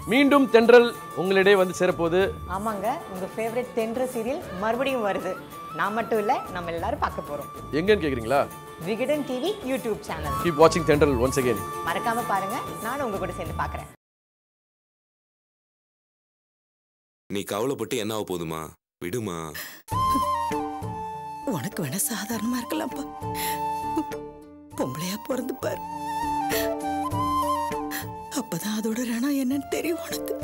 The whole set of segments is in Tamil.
மீண்டும் தென்றல் உங்களிடையே வந்து சேரப்போகுது ஆமாங்க உங்க ஃபேவரட் தென்ற சீரியல் மறுபடியும் வருது நான் மட்டும் இல்ல நம்ம எல்லாரும் பார்க்க போறோம் எங்கன்னு கேக்குறீங்களா Vikatan TV YouTube channel keep வாட்சிங் தென்றல் ஒன்ஸ் அகேன் மறக்காம பாருங்க நானும் உங்க கூட சேர்ந்து பார்க்கறேன் நீ கவலைப்பட்டு என்ன ஆக போதுமா விடுமா உனக்கு வேணா சாதாரணமா இருக்கலாம்ப்பா பொம்பளையா பிறந்து பாரு அப்பதான் அதோட ரணம் என்னன்னு தெரியும் உனக்கு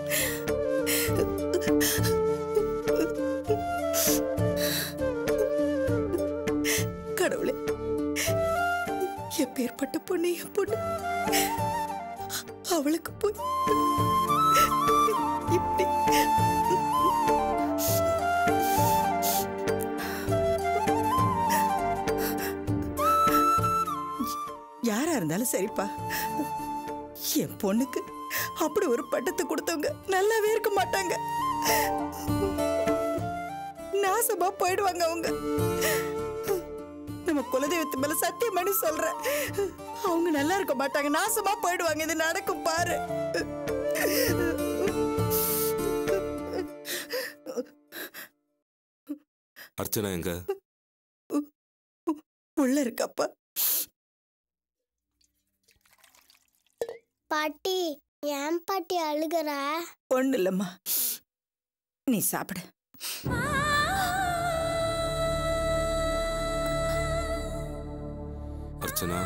கடவுளே எப்பேற்பட்ட பொண்ணு என் பொண்ணு அவளுக்கு போய் இப்படி யாரா இருந்தாலும் சரிப்பா என் பொண்ணுக்கு அப்படி ஒரு பட்டத்தை கொடுத்தவங்க நல்லாவே இருக்க மாட்டாங்க நாசமா போயிடுவாங்க அவங்க நம்ம குலதெய்வத்து மேல சத்தியமணி சொல்றேன் அவங்க நல்லா இருக்க மாட்டாங்க நாசமா போயிடுவாங்க இது நடக்கும் பாரு அர்ச்சனா எங்க உள்ள இருக்கப்பா பாட்டி ஏன் பாட்டி அழுகுற ஒண்ணு இல்லம்மா நீ சாப்பிடு அர்ச்சனா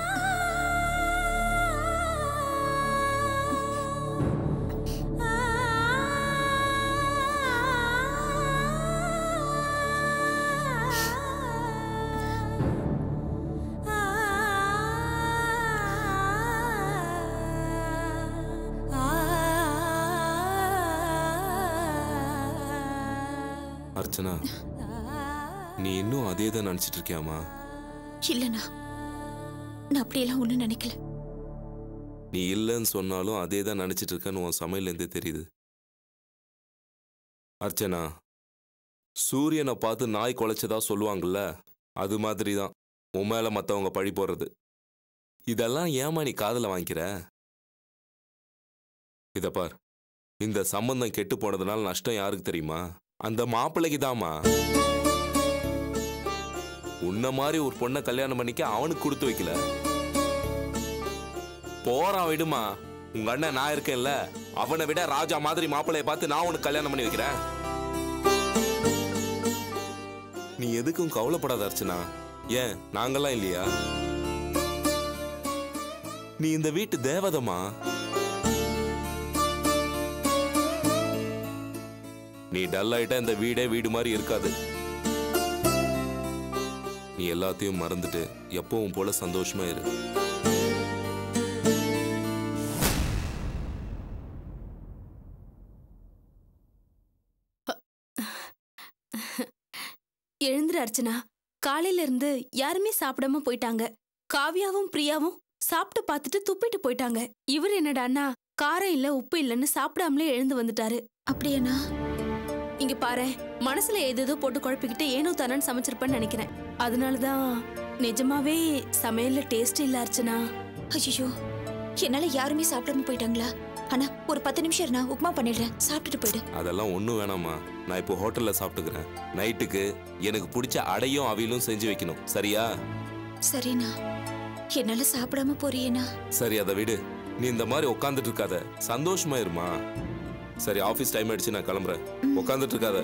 அர்ச்சனா நீ இன்னும் அதே தான் நினைச்சிட்டு இருக்கியாமா இல்லண்ணா நான் அப்படியெல்லாம் ஒன்றும் நினைக்கல நீ இல்லைன்னு சொன்னாலும் அதே தான் நினைச்சிட்டு இருக்கன்னு உன் சமையலேருந்தே தெரியுது அர்ச்சனா சூரியனை பார்த்து நாய் குலைச்சதா சொல்லுவாங்கல்ல அது மாதிரி தான் உன் மேல மற்றவங்க பழி போடுறது இதெல்லாம் ஏமா நீ காதில் வாங்கிக்கிற இத பார் இந்த சம்பந்தம் கெட்டு போனதுனால நஷ்டம் யாருக்கு தெரியுமா அந்த மாப்பிள்ளைக்கு தாமா உன்ன மாதிரி ஒரு பொண்ணை கல்யாணம் பண்ணிக்க அவனுக்கு கொடுத்து வைக்கல போறான் விடுமா உங்க அண்ணன் நான் இருக்கேன்ல அவனை விட ராஜா மாதிரி மாப்பிள்ளைய பார்த்து நான் உனக்கு கல்யாணம் பண்ணி வைக்கிறேன் நீ எதுக்கும் கவலைப்படாத அர்ச்சனா ஏன் நாங்கெல்லாம் இல்லையா நீ இந்த வீட்டு தேவதமா நீ டல் ஆயிட்டா இந்த வீடே வீடு மாதிரி இருக்காது நீ எல்லாத்தையும் மறந்துட்டு எப்பவும் போல சந்தோஷமா இரு எழுந்துரு அர்ச்சனா காலையில இருந்து யாருமே சாப்பிடாம போயிட்டாங்க காவியாவும் பிரியாவும் சாப்பிட்டு பார்த்துட்டு துப்பிட்டு போயிட்டாங்க இவர் என்னடான்னா காரம் இல்ல உப்பு இல்லைன்னு சாப்பிடாமலே எழுந்து வந்துட்டாரு அப்படியாண்ணா இங்க பாரு மனசுல ஏதேதோ போட்டு குழப்பிக்கிட்டு ஏனோ தானன்னு சமைச்சிருப்பேன்னு நினைக்கிறேன் அதனாலதான் நிஜமாவே சமையல்ல டேஸ்ட் இல்ல அர்ச்சனா ஐயோ என்னால யாருமே சாப்பிடாம போயிட்டாங்களா அண்ணா ஒரு பத்து நிமிஷம் இரு, நான் உப்புமா பண்ணிடுறேன் சாப்பிட்டுட்டு போயிடு அதெல்லாம் ஒன்றும் வேணாம்மா நான் இப்போ ஹோட்டலில் சாப்பிட்டுக்கிறேன் நைட்டுக்கு எனக்கு பிடிச்ச அடையும் அவியலும் செஞ்சு வைக்கணும் சரியா சரிண்ணா என்னால சாப்பிடாம போறியேண்ணா சரி அதை விடு நீ இந்த மாதிரி உட்காந்துட்டு இருக்காத சந்தோஷமா இருமா சரி ஆஃபீஸ் டைம் ஆயிடுச்சு நான் கிளம்புறேன் உட்காந்துட்டு இருக்காத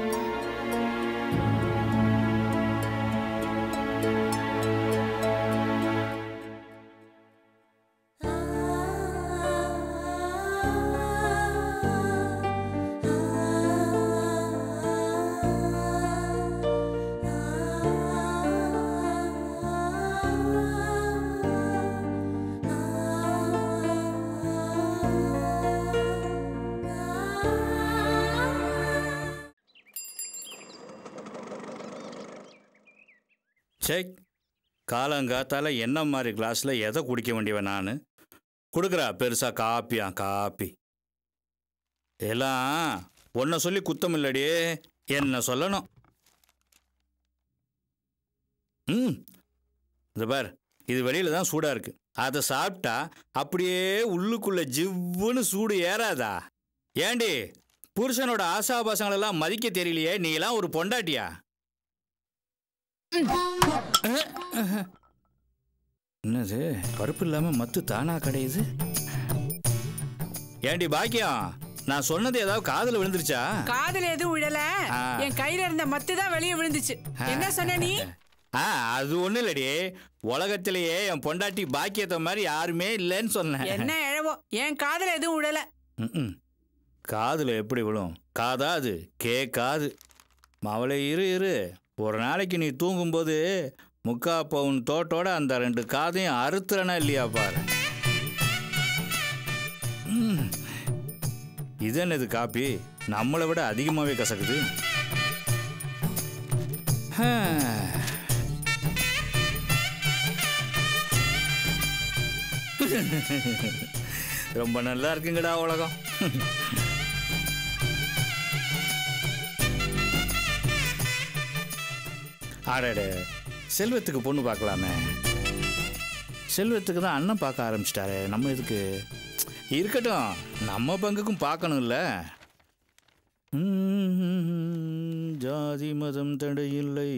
செக் காலங்காத்தால என்ன மாதிரி கிளாஸில் எதை குடிக்க வேண்டியவன் நான் கொடுக்குறா பெருசா காப்பியா காப்பி எல்லாம் உன்னை சொல்லி குத்தம் இல்லடியே என்ன சொல்லணும் ம் இந்த பார் இது வெளியில தான் சூடா இருக்கு அதை சாப்பிட்டா அப்படியே உள்ளுக்குள்ள ஜிவ்வுன்னு சூடு ஏறாதா ஏண்டி புருஷனோட ஆசாபாசங்களெல்லாம் மதிக்க தெரியலையே நீ எல்லாம் ஒரு பொண்டாட்டியா என்னது பருப்பு இல்லாம மத்து தானா கடையுது ஏண்டி பாக்கியம் நான் சொன்னது ஏதாவது காதுல விழுந்துருச்சா காதுல எதுவும் விழல ஆ. என் கையில இருந்த மத்து தான் வெளியே விழுந்துச்சு என்ன சொன்ன நீ ஆ அது ஒண்ணும் இல்லடி உலகத்திலேயே என் பொண்டாட்டி பாக்கியத்தை மாதிரி யாருமே இல்லைன்னு சொன்னேன் என்ன எழவோ என் காதுல எதுவும் விழல ம்ம். காதுல எப்படி விழும் காதாது கேட்காது மவளை இரு இரு ஒரு நாளைக்கு நீ தூங்கும்போது முக்கா பவுன் தோட்டோட அந்த ரெண்டு காதையும் அறுத்துறனா இல்லையா பாரு ம். இது என்னது காப்பி நம்மளை விட அதிகமாகவே கசக்குது ஹே. ரொம்ப நல்லா இருக்குங்கடா உலகம் ஆடாடு செல்வத்துக்கு பொண்ணு பார்க்கலாமே செல்வத்துக்கு தான் அண்ணன் பார்க்க ஆரம்பிச்சிட்டாரு நம்ம எதுக்கு இருக்கட்டும் நம்ம பங்குக்கும் பார்க்கணும்ல ம்ம், ஜாதி மதம் தடையில்லை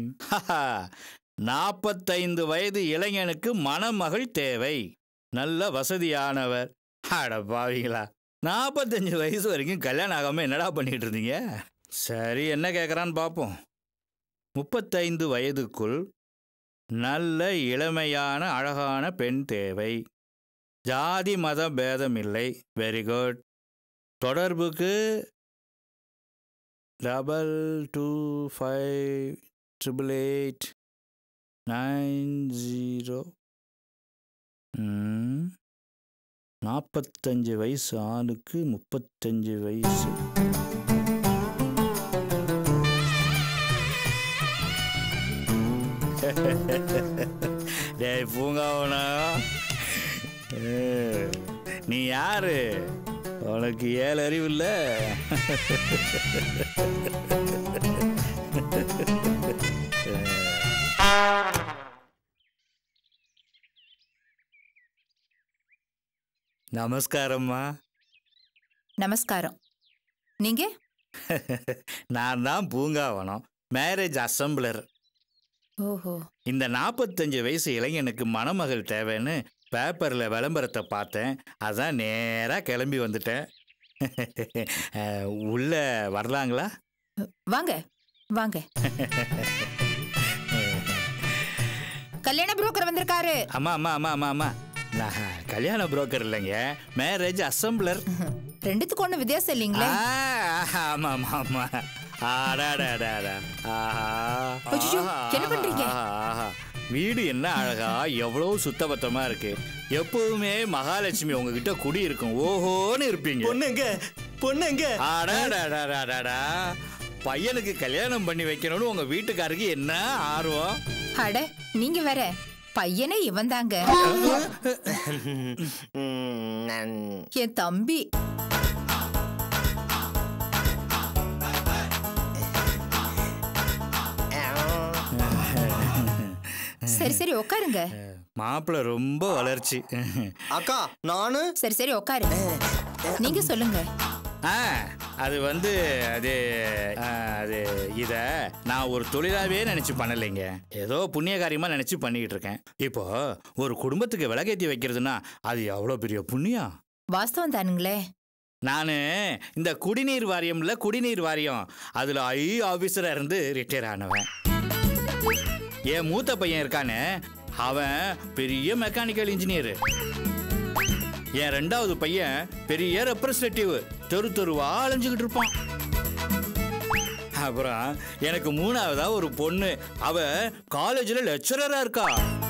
நாற்பத்தைந்து வயது இளைஞனுக்கு மணமகள் தேவை நல்ல வசதியானவர் அட பாவிங்களா நாற்பத்தஞ்சு வயசு வரைக்கும் கல்யாணம் ஆகாமல் என்னடா பண்ணிட்டு இருந்தீங்க சரி என்ன கேட்குறான்னு பார்ப்போம் முப்பத்தைந்து வயதுக்குள் நல்ல இளமையான அழகான பெண் தேவை ஜாதி மத பேதம் இல்லை வெரி குட் தொடர்புக்கு double two five triple eight nine zero நாற்பத்தஞ்சு வயசு ஆளுக்கு முப்பத்தஞ்சு வயசு டேய் பூங்காவனா நீ யாரு உனக்கு ஏழு அறிவு இல்ல நமஸ்காரம்மா நமஸ்காரம் நீங்க நான் தான் பூங்காவனம் மேரேஜ் அசம்பிளர் ஓஹோ இந்த நாற்பத்தஞ்சு வயசு இளைஞனுக்கு மணமகள் தேவைன்னு பேப்பரில் விளம்பரத்தை பார்த்தேன் அதான் நேராக கிளம்பி வந்துட்டேன் அஹ், உள்ள வரலாங்களா வாங்க வாங்க கல்யாண புரோக்கர் வந்திருக்காரு அம்மா அம்மா அம்மா அம்மா அம்மா நான் கல்யாண புரோக்கர் இல்லைங்க மேரேஜ் அசம்பிளர் ரெண்டுத்துக்கு ஒண்ணு வித்தியாசம் இல்லைங்களே ஆமா ஆமா ஆமா ஆடாடாடாடா ஆஹா அச்சச்சோ, என்ன பண்றீங்க? ஆஹா, ஆஹா. வீடு என்ன அழகா எவ்வளவு சுத்தபத்தமா இருக்கு எப்பவுமே மகாலட்சுமி உங்ககிட்ட குடி இருக்கும் ஓஹோன்னு இருப்பீங்க பொண்ணுங்க பொண்ணுங்க அடாடாடாடாடாடா பையனுக்கு கல்யாணம் பண்ணி வைக்கணும்னு உங்க வீட்டுக்காருக்கு என்ன ஆர்வம் அட நீங்க வேற பையனே இவன் தாங்க என் தம்பி சரி சரி உட்காருங்க மாப்பிள்ளை ரொம்ப வளர்ச்சி அக்கா நானு சரி சரி உட்காரு நீங்க சொல்லுங்க ஆ அது வந்து அது ஆ, அது இத நான் ஒரு தொழிலாவே நினைச்சு பண்ணலைங்க ஏதோ புண்ணிய காரியமா நினைச்சு பண்ணிக்கிட்டு இருக்கேன் இப்போ ஒரு குடும்பத்துக்கு விளக்கேத்தி வைக்கிறதுனா அது எவ்வளோ பெரிய புண்ணியம் வாஸ்தவம் தானுங்களே நான் இந்த குடிநீர் வாரியம்ல குடிநீர் வாரியம் அதில் ஐ ஆஃபீஸராக இருந்து ரிட்டையர் ஆனவன் என் மூத்த பையன் இருக்கானே அவன் பெரிய மெக்கானிக்கல் இன்ஜினியர் என் ரெண்டாவது பையன் பெரிய ரெப்ரஸன்டேட்டிவ் தெரு தெருவா அலைஞ்சுக்கிட்டு இருப்பான் அப்புறம் எனக்கு மூணாவதா ஒரு பொண்ணு அவ காலேஜில் லெக்சரரா இருக்கா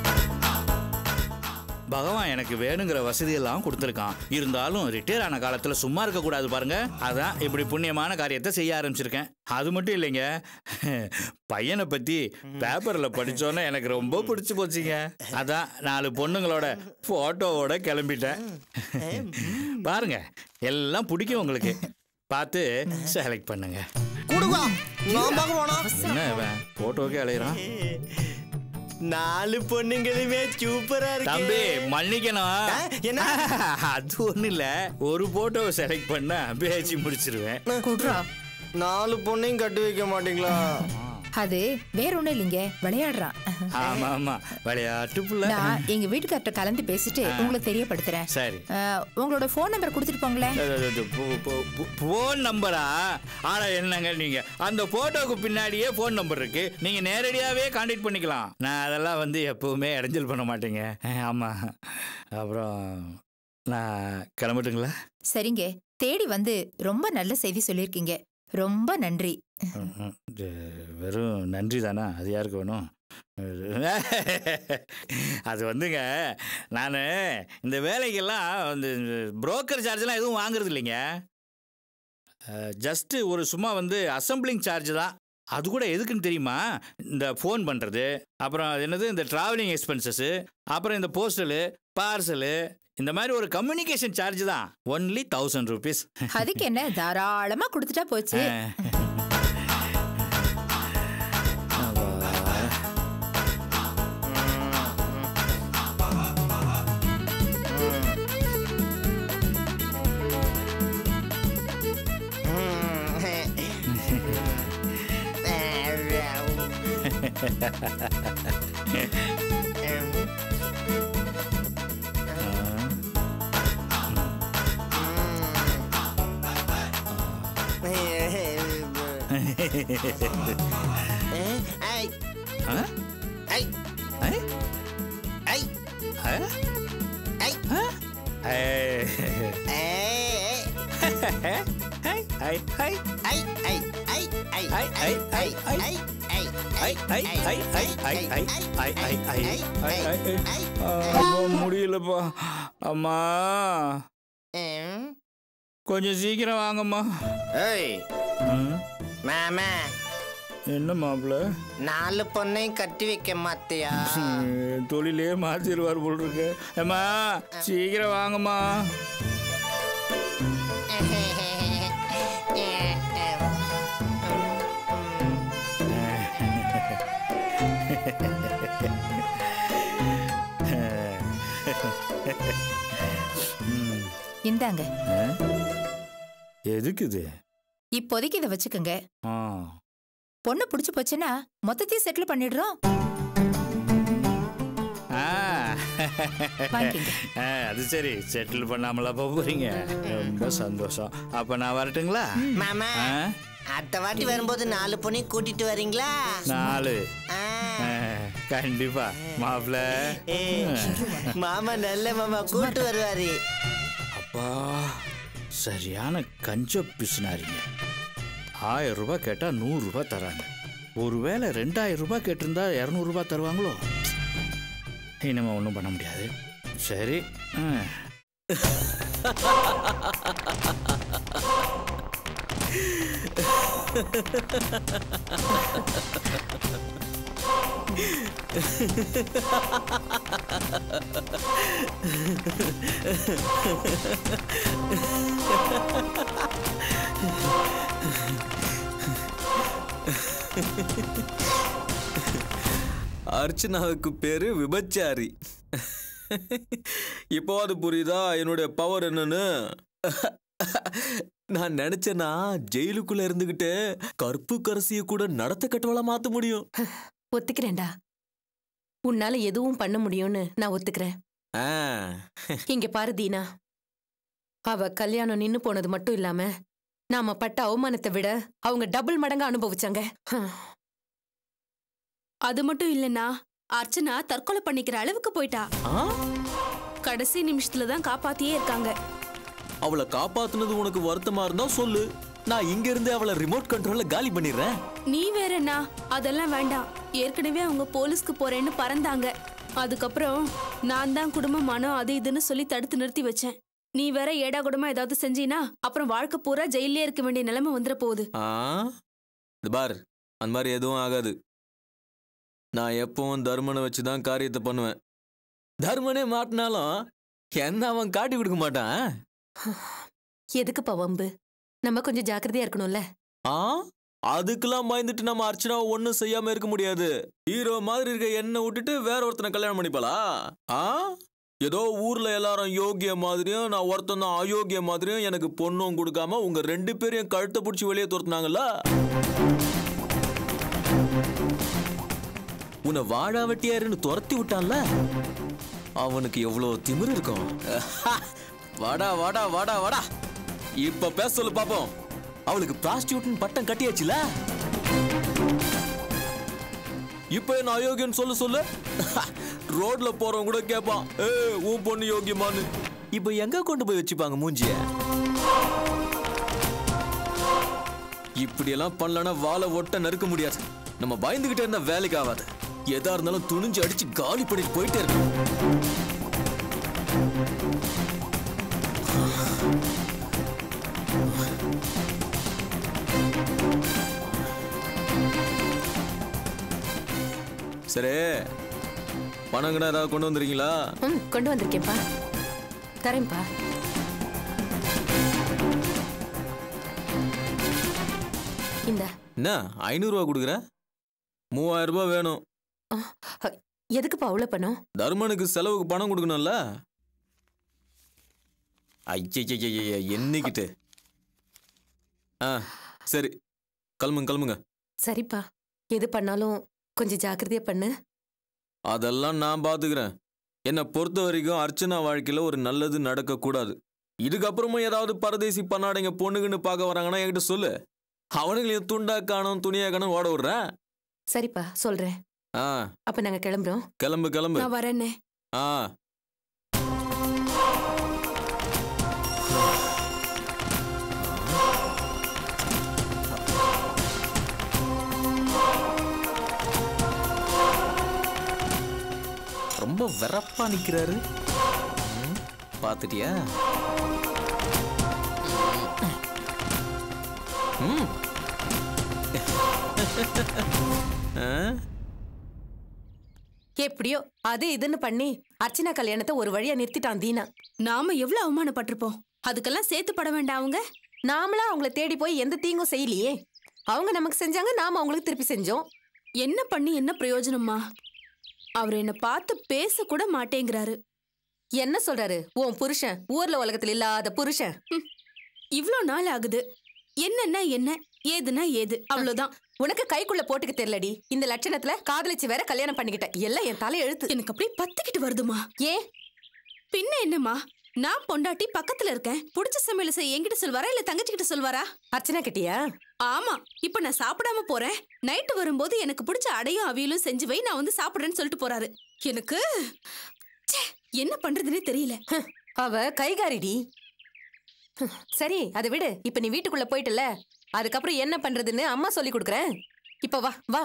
பகவான் எனக்கு வேணுங்கிற வசதியெல்லாம் கொடுத்துருக்கான் இருந்தாலும் ரிட்டையர் ஆன காலத்தில் சும்மா இருக்கக்கூடாது பாருங்க அதான் இப்படி புண்ணியமான காரியத்தை செய்ய ஆரம்பிச்சிருக்கேன் அது மட்டும் இல்லைங்க பையனை பற்றி பேப்பரில் படித்தோன்னே எனக்கு ரொம்ப பிடிச்சி போச்சுங்க அதான் நாலு பொண்ணுங்களோட ஃபோட்டோவோட கிளம்பிட்டேன் பாருங்க எல்லாம் பிடிக்கும் உங்களுக்கு பார்த்து செலக்ட் பண்ணுங்க கொடுவா நான் பார்க்க போனா என்ன இவன் ஃபோட்டோக்கே அலையிறான் நாலு பொண்ணுங்களுமே சூப்பரா இருக்கு தம்பி மன்னிக்கணும் என்ன அது ஒண்ணு இல்ல ஒரு போட்டோவை செலக்ட் பண்ணா பேசி முடிச்சிருவேன் குட்ரா நாலு பொண்ணையும் கட்டி வைக்க மாட்டீங்களா அது வேற ஒண்ணும் இல்லைங்க விளையாடுறான் ஆமா ஆமா விளையாட்டு புள்ள நான் எங்க வீட்டுக்கார்ட்ட கலந்து பேசிட்டு உங்களுக்கு தெரியப்படுத்துறேன் சரி அஹ், உங்களோட ஃபோன் நம்பர் கொடுத்துட்டு போங்களேன் போன் நம்பரா ஆனா என்னங்க நீங்க அந்த போட்டோக்கு பின்னாடியே போன் நம்பர் இருக்கு நீங்க நேரடியாவே கான்டாக்ட் பண்ணிக்கலாம் நான் அதெல்லாம் வந்து எப்பவுமே இடைஞ்சல் பண்ண மாட்டேங்க ஆமா அப்புறம் நான் கிளம்பட்டுங்களா சரிங்க தேடி வந்து ரொம்ப நல்ல செய்தி சொல்லியிருக்கீங்க ரொம்ப நன்றி ம், ம். இது வெறும் நன்றி தானா அது யாருக்கு வேணும் அது வந்துங்க நான் இந்த வேலைக்கெல்லாம் வந்து புரோக்கர் சார்ஜெலாம் எதுவும் வாங்குறது இல்லைங்க ஜஸ்ட்டு ஒரு சும்மா வந்து அசம்பிளிங் சார்ஜ் தான் அது கூட எதுக்குன்னு தெரியுமா இந்த ஃபோன் பண்ணுறது அப்புறம் அது என்னது இந்த ட்ராவலிங் எக்ஸ்பென்சஸ்ஸு அப்புறம் இந்த போஸ்டலு பார்சலு இந்த மாதிரி ஒரு கம்யூனிகேஷன் சார்ஜ் தான் ஒன்லி தௌசண்ட் ருபீஸ் அதுக்கு என்ன தாராளமா கொடுத்துட்டா போச்சு ஐ ஆ? ஐ ஐ? ஐ ஆ? ஐ ஐ. ஐ ஐ, ஐ, ஐ. ஐ ஐ ஐ ஐ ஐ, ஐ, ஐ, ஐ. ஐ ஐ ஐ, ஐ, ஐ, ஐ, ஐ, ஐ, ஐ, ஐ, ஐ, ஐ, ஐ, ஐ. அப்பா, முடியலப்பா அம்மா கொஞ்சம் சீக்கிரம் வாங்கம்மா ஏய் ம், மாமா என்ன மாப்பிள்ள நாலு பொண்ணையும் கட்டி வைக்க மாத்தியா தொழிலே மாத்திருவார் போல் இருக்கு அம்மா சீக்கிரம் வாங்கம்மா ம், இந்தாங்க ஆ? எதுக்கு இது இப்போதைக்கு இதை வச்சுக்கோங்க ஆ பொண்ணு பிடிச்சு போச்சுன்னா மொத்தத்தையும் செட்டில் பண்ணிடுறோம் ஆ. வாங்கிக்கங்க. ஆ, அது சரி செட்டில் பண்ணாமலா போக போறீங்க ரொம்ப சந்தோஷம் அப்ப நான் வரட்டுங்களா மாமா ஆ? அடுத்த வாட்டி வரும்போது நாலு பொண்ணையும் கூட்டிட்டு வரீங்களா நாலு ஆ. ஆ, கண்டிப்பா மாப்பிள்ள ஏ, மாமா நல்ல மாமா கூட்டு வருவாரு அப்பா சரியான கஞ்ச பிசுனாரிங்க ஆயிரம் ரூபாய் கேட்டா நூறு ரூபாய் தராங்க ஒருவேளை ரெண்டாயிரம் ரூபாய் கேட்டிருந்தா இரநூறுபா தருவாங்களோ இனிமே ஒன்றும் பண்ண முடியாது சரி ஆ. அர்ச்சனாவுக்கு பேரு விபச்சாரி இப்போ அது புரியுதா என்னுடைய பவர் என்னன்னு நான் நினைச்சேனா ஜெயிலுக்குள்ள இருந்துகிட்டு கற்பு கரசிய கூட நடத்த கட்டுவல மாத்த முடியும் ஒத்துக்கிறேன்டா உன்னால எதுவும் பண்ண முடியும்னு நான் ஒத்துக்கிறேன் ஆ, இங்க பாரு தீனா அவ கல்யாணம் நின்னு போனது மட்டும் இல்லாம நாம பட்ட அவமானத்தை விட அவங்க டபுள் மடங்கா அனுபவிச்சாங்க ஹம். அது மட்டும் இல்லைன்னா அர்ச்சனா தற்கொலை பண்ணிக்கிற அளவுக்கு போயிட்டா ஆ? கடைசி நிமிஷத்துல தான் காப்பாத்தியே இருக்காங்க அவளை காப்பாத்துனது உனக்கு வருத்தமா இருந்தா சொல்லு நான் இங்க இருந்து அவளை ரிமோட் கண்ட்ரோல்ல காலி பண்ணிடுறேன் நீ வேறண்ணா அதெல்லாம் வேண்டாம் ஏற்கனவே அவங்க போலீஸ்க்கு போறேன்னு பறந்தாங்க அதுக்கப்புறம் நான் தான் குடும்ப மனம் அது இதுன்னு சொல்லி தடுத்து நிறுத்தி வச்சேன் நீ வேற ஏடா கூடமா ஏதாவது செஞ்சீனா அப்புறம் வாழ்க்கை பூரா ஜெயிலே இருக்க வேண்டிய நிலைமை வந்துட போகுது ஆ இது பார் அந்த மாதிரி எதுவும் ஆகாது நான் எப்பவும் தர்மனை வச்சு தான் காரியத்தை பண்ணுவேன் தர்மனே மாட்டினாலும் என்ன அவன் காட்டி கொடுக்க மாட்டான் எதுக்குப்பா வம்பு நம்ம கொஞ்சம் ஜாக்கிரதையா இருக்கணும்ல ஆ அதுக்கெல்லாம் பயந்துட்டு நம்ம அர்ச்சனாவை ஒன்றும் செய்யாம இருக்க முடியாது ஹீரோ மாதிரி இருக்க என்ன விட்டுட்டு வேற ஒருத்தனை கல்யாணம் பண்ணிப்பாளா ஆ ஏதோ ஊர்ல எல்லாரும் யோகிய மாதிரியும் நான் ஒருத்தன் தான் அயோக்கிய மாதிரியும் எனக்கு பொண்ணும் கொடுக்காம உங்க ரெண்டு பேரையும் கழுத்தை பிடிச்சி வெளியே துரத்துனாங்கல்ல உன்னை வாழா வெட்டியாருன்னு துரத்தி விட்டான்ல அவனுக்கு எவ்வளோ திமிரு இருக்கும் வாடா வாடா வாடா வாடா இப்ப பேச சொல்லு பாப்போம் அவளுக்கு ப்ராஸ்டியூட்னு பட்டம் கட்டியாச்சுல இப்ப என்ன அயோக்கியன்னு சொல்லு சொல்லு ரோட்ல போறவங்க கூட கேட்பான் ஏ உன் பொண்ணு யோகியமான்னு இப்ப எங்க கொண்டு போய் வச்சுப்பாங்க மூஞ்சிய இப்படியெல்லாம் பண்ணலன்னா வாழை ஒட்ட நறுக்க முடியாது நம்ம பயந்துகிட்டே இருந்தா வேலைக்கு ஆகாது எதா இருந்தாலும் துணிஞ்சு அடிச்சு காலி பண்ணிட்டு போயிட்டே இருக்கும் சரி பணங்கடா ஏதாவது கொண்டு வந்துருக்கீங்களா ம் கொண்டு வந்திருக்கேன்ப்பா தரேன்ப்பா இந்த என்ன ஐநூறுரூவா கொடுக்குற மூவாயிரம் ரூபாய் வேணும் எதுக்குப்பா அவ்வளோ பணம் தர்மனுக்கு செலவுக்கு பணம் கொடுக்கணும்ல ஐயய்யய்ய என்னைக்கிட்டு ஆ சரி கிளம்புங்க கிளம்புங்க சரிப்பா எது பண்ணாலும் கொஞ்சம் ஜாக்கிரதையா பண்ணு அதெல்லாம் நான் பார்த்துக்கிறேன் என்னை பொறுத்த வரைக்கும் அர்ச்சனா வாழ்க்கையில் ஒரு நல்லது நடக்கக்கூடாது இதுக்கப்புறமும் ஏதாவது பரதேசி பண்ணாடைங்க பொண்ணுங்கன்னு பார்க்க வராங்கன்னா என்கிட்ட சொல்லு அவனுங்களையும் துண்டா காணும் துணியா காணும் ஓட விடுறேன் சரிப்பா சொல்றேன் ஆ அப்ப நாங்க கிளம்புறோம் கிளம்பு கிளம்பு நான் வரேன்னே ஆ ரொம்ப வெறப்பா நிக்கிறாரு ம், பாத்துட்டியா ம். ஆ எப்படியோ அது இதுன்னு பண்ணி அர்ச்சனா கல்யாணத்தை ஒரு வழியா நிறுத்திட்டான் தீனா நாம எவ்வளவு அவமானப்பட்டிருப்போம் அதுக்கெல்லாம் சேர்த்து பட வேண்டாம் அவங்க நாமளா அவங்கள தேடி போய் எந்த தீங்கும் செய்யலையே அவங்க நமக்கு செஞ்சாங்க நாம அவங்களுக்கு திருப்பி செஞ்சோம் என்ன பண்ணி என்ன பிரயோஜனமா அவர் என்ன பார்த்து பேச கூட மாட்டேங்கிறாரு என்ன சொல்றாரு உன் புருஷன் ஊர்ல உலகத்துல இல்லாத புருஷன் இவ்ளோ நாள் ஆகுது என்னன்னா என்ன ஏதுன்னா ஏது அவ்வளவுதான் உனக்கு கைக்குள்ள போட்டுக்க தெரியலடி இந்த லட்சணத்துல காதலிச்சு வேற கல்யாணம் பண்ணிக்கிட்ட எல்லாம் என் தலை எழுத்து எனக்கு அப்படியே பத்துக்கிட்டு வருதுமா ஏன் பின்ன என்னம்மா நான் பொண்டாட்டி பக்கத்துல இருக்கேன் புடிச்ச சமையல் செய்ய என்கிட்ட சொல்வாரா இல்ல தங்கச்சி கிட்ட சொல்வாரா அர்ச்சனா கிட்டியா ஆமா இப்ப நான் சாப்பிடாம போறேன் நைட்டு வரும்போது எனக்கு பிடிச்ச அடையும் அவியலும் செஞ்சு வை நான் வந்து சாப்பிடுறேன்னு சொல்லிட்டு போறாரு எனக்கு ச்சே, என்ன பண்றதுன்னே தெரியல அவ கைகாரிடி ஹம், சரி அதை விடு இப்ப நீ வீட்டுக்குள்ள போயிட்டல அதுக்கப்புறம் என்ன பண்றதுன்னு அம்மா சொல்லி கொடுக்குறேன் இப்ப வா வா